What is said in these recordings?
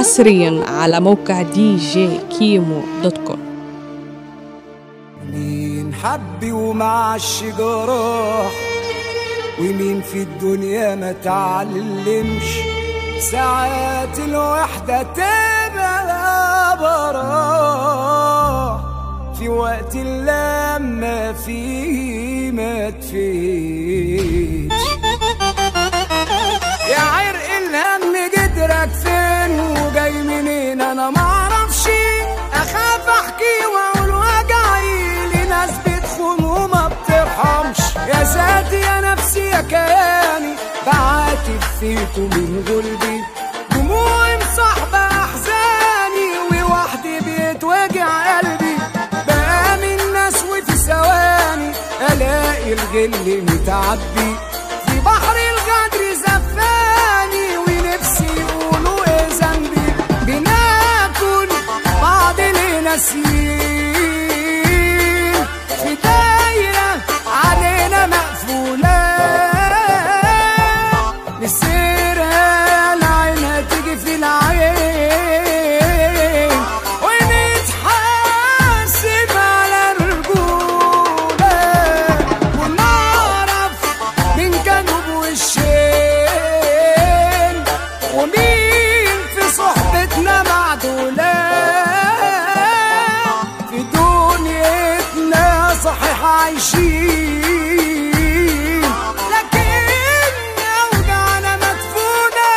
حصريا على موقع دي جي كيمو دوت كوم مين حب ومع الشجراح ومين في الدنيا ما تعلمش ساعات الوحدة تبقى براح في وقت لما فيه ما تفيدش يا عرق الهم جدرك فين وجاي منين انا معرفش اخاف احكي واقول وجعي لناس بتخون وما بترحمش يا ذاتي يا نفسي يا كياني بعاتب فيكم من غلبي دموعي مصاحبة احزاني ووحدي بيتوجع قلبي بقى من ناس وفي ثواني الاقي الغل متعبي في بحر الغدر زفاني ونفسي يقولوا ايه ذنبي بناكل بعض اللي ناسيين في دايرة علينا مقفولة نسيرها العين تيجي في العين ونتحاسب على الرجولة ونعرف مين كانوا بوشين ومين في صحبتنا معدولة في دنيتنا صحيح عايشين لكن أوجعنا مدفونة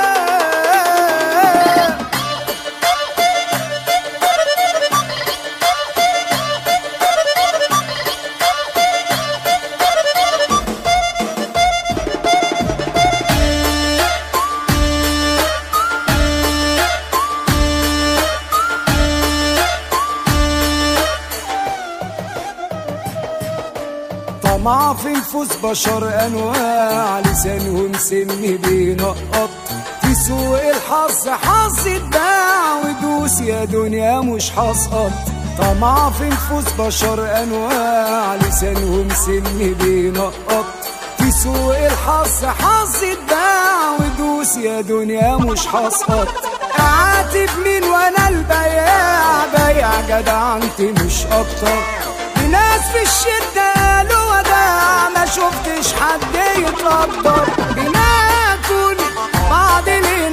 طمع في نفوس بشر انواع لسانهم سم بينقط في سوق الحظ حظ اتباع ودوس يا دنيا مش هسقط طمع في نفوس بشر انواع لسانهم سم بينقط في سوق الحظ حظ اتباع ودوس يا دنيا مش هسقط اعاتب مين وانا البياع بيع جدع انت مش اكتر ناس في الشدة قالوا وداع ما شفتش حد يتقدر بناكل بعض اللي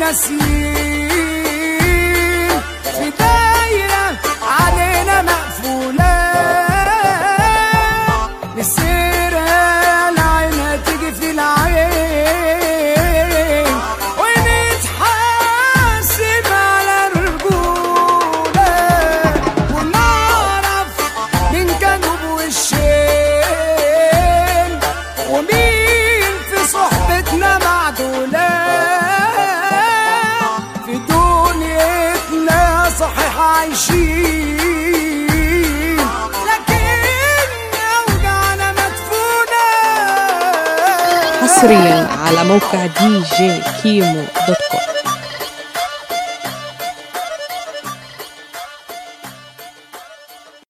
ناسيين في دايرة علينا مقفولة نسيرها العين تيجي في العين ونتحاسب على الرجولة ونعرف مين كانوا بوشين ومين في صحبتنا معدولة في دنيتنا صحيح عايشين لكن أوجعنا مدفونة حصريا على موقع دي جي كيمو دوت كوم